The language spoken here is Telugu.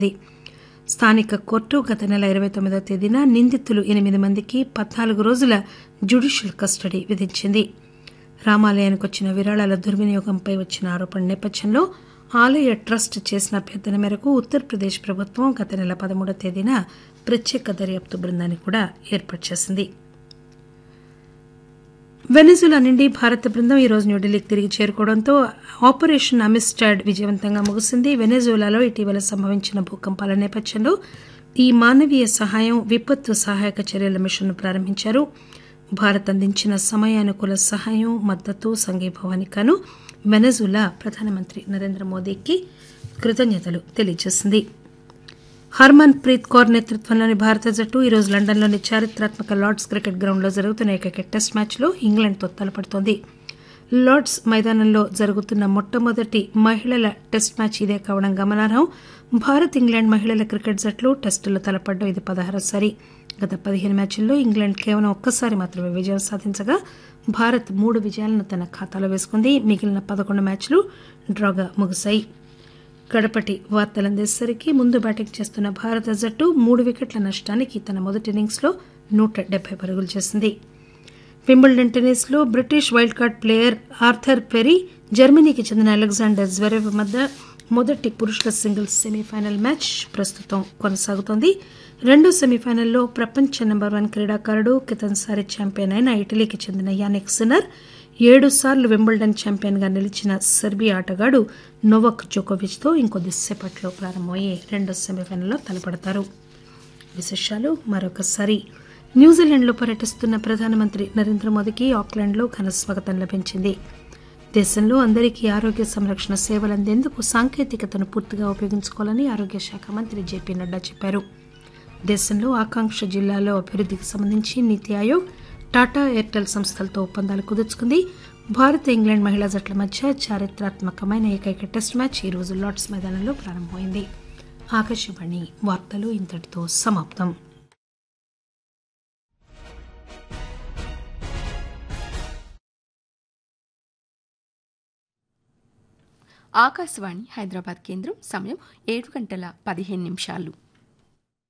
స్థానిక కోర్టు గత నెల ఇరవై తొమ్మిదవ తేదీన నిందితులు ఎనిమిది మందికి పద్నాలుగు రోజుల జ్యుడిషియల్ కస్టడీ విధించింది రామాలయానికి వచ్చిన విరాళాల దుర్వినియోగంపై వచ్చిన ఆరోపణల నేపథ్యంలో ఆలయ ట్రస్ట్ చేసిన అభ్యర్థన మేరకు ఉత్తరప్రదేశ్ ప్రభుత్వం గత నెల పదమూడవ తేదీన ప్రత్యేక దర్యాప్తు బృందాన్ని కూడా ఏర్పాటు చేసింది వెనిజులా నుండి భారత బృందం ఈరోజు న్యూఢిల్లీకి తిరిగి చేరుకోవడంతో ఆపరేషన్ అమిస్టాడ్ విజయవంతంగా ముగిసింది వెనెజులాలో ఇటీవల సంభవించిన భూకంపాల నేపథ్యంలో ఈ మానవీయ సహాయం విపత్తు సహాయక చర్యల మిషన్ను ప్రారంభించారు భారత్ అందించిన సమయానుకూల సహాయం మద్దతు సంఘీభావానికి గాను వెనజులా ప్రధానమంత్రి నరేంద్ర మోదీకి కృతజ్ఞతలు తెలియజేసింది హర్మన్ ప్రీత్ కౌర్ నేతృత్వంలోని భారత జట్టు ఈరోజు లండన్లోని చారిత్రాత్మక లార్డ్స్ క్రికెట్ గ్రౌండ్లో జరుగుతున్న ఏకైక టెస్ట్ మ్యాచ్లో ఇంగ్లాండ్తో తలపడుతోంది లార్డ్స్ మైదానంలో జరుగుతున్న మొట్టమొదటి మహిళల టెస్ట్ మ్యాచ్ ఇదే కావడం గమనార్హం భారత్ ఇంగ్లాండ్ మహిళల క్రికెట్ జట్లు టెస్టులో తలపడడం ఇది పదహారోసారి గత పదిహేను మ్యాచ్ల్లో ఇంగ్లాండ్ కేవలం ఒక్కసారి మాత్రమే విజయం సాధించగా భారత్ మూడు విజయాలను తన ఖాతాలో వేసుకుంది మిగిలిన పదకొండు మ్యాచ్లు డ్రాగా ముగిశాయి గడపటి వార్తలందేసరికి ముందు బ్యాటింగ్ చేస్తున్న భారత జట్టు మూడు వికెట్ల నష్టానికి తన మొదటి ఇన్నింగ్స్లో నూట డెబ్బై పరుగులు చేసింది వింబుల్డన్ టెన్నిస్ లో British wild card player Arthur Perry జర్మనీకి చెందిన అలెగ్జాండర్ జ్వెరెవ్ మధ్య మొదటి పురుషుల సింగిల్స్ సెమీఫైనల్ మ్యాచ్ ప్రస్తుతం కొనసాగుతోంది రెండో సెమీఫైనల్లో ప్రపంచ నెంబర్ వన్ క్రీడాకారుడు కితన్సారి ఛాంపియన్ అయిన ఇటలీకి చెందిన యానిక్ సిన్నర్ ఏడు సార్లు వింబుల్డన్ ఛాంపియన్ గా నిలిచిన సెర్బియా ఆటగాడు నోవక్ జోకోవిచ్ తో ఇంకొద్దిసేపట్లో ప్రారంభమయ్యే రెండో సెమీఫైనల్లో తలపడతారు విశేషాలు మరొకసారి న్యూజిలాండ్లో పర్యటిస్తున్న ప్రధానమంత్రి నరేంద్ర మోదీకి ఆక్లాండ్లో ఘన స్వాగతం లభించింది దేశంలో అందరికీ ఆరోగ్య సంరక్షణ సేవలు అందేందుకు సాంకేతికతను పూర్తిగా ఉపయోగించుకోవాలని ఆరోగ్య శాఖ మంత్రి జేపీ నడ్డా చెప్పారు దేశంలో ఆకాంక్ష జిల్లాలో అభివృద్ధికి సంబంధించి నీతి ఆయోగ్ టాటా ఎయిర్టెల్ సంస్థలతో ఒప్పందాలు కుదుర్చుకుంది భారత్ ఇంగ్లాండ్ మహిళా జట్ల మధ్య చారిత్రాత్మకమైన ఏకైక టెస్ట్ మ్యాచ్ ఈ రోజు లార్డ్స్ మైదానంలో ప్రారంభమైంది ఆకాశవాణి వార్తలు ఇంతటితో సమాప్తం ఆకాశవాణి హైదరాబాద్ కేంద్రం సమయం ఏడు గంటల పదిహేను నిమిషాలు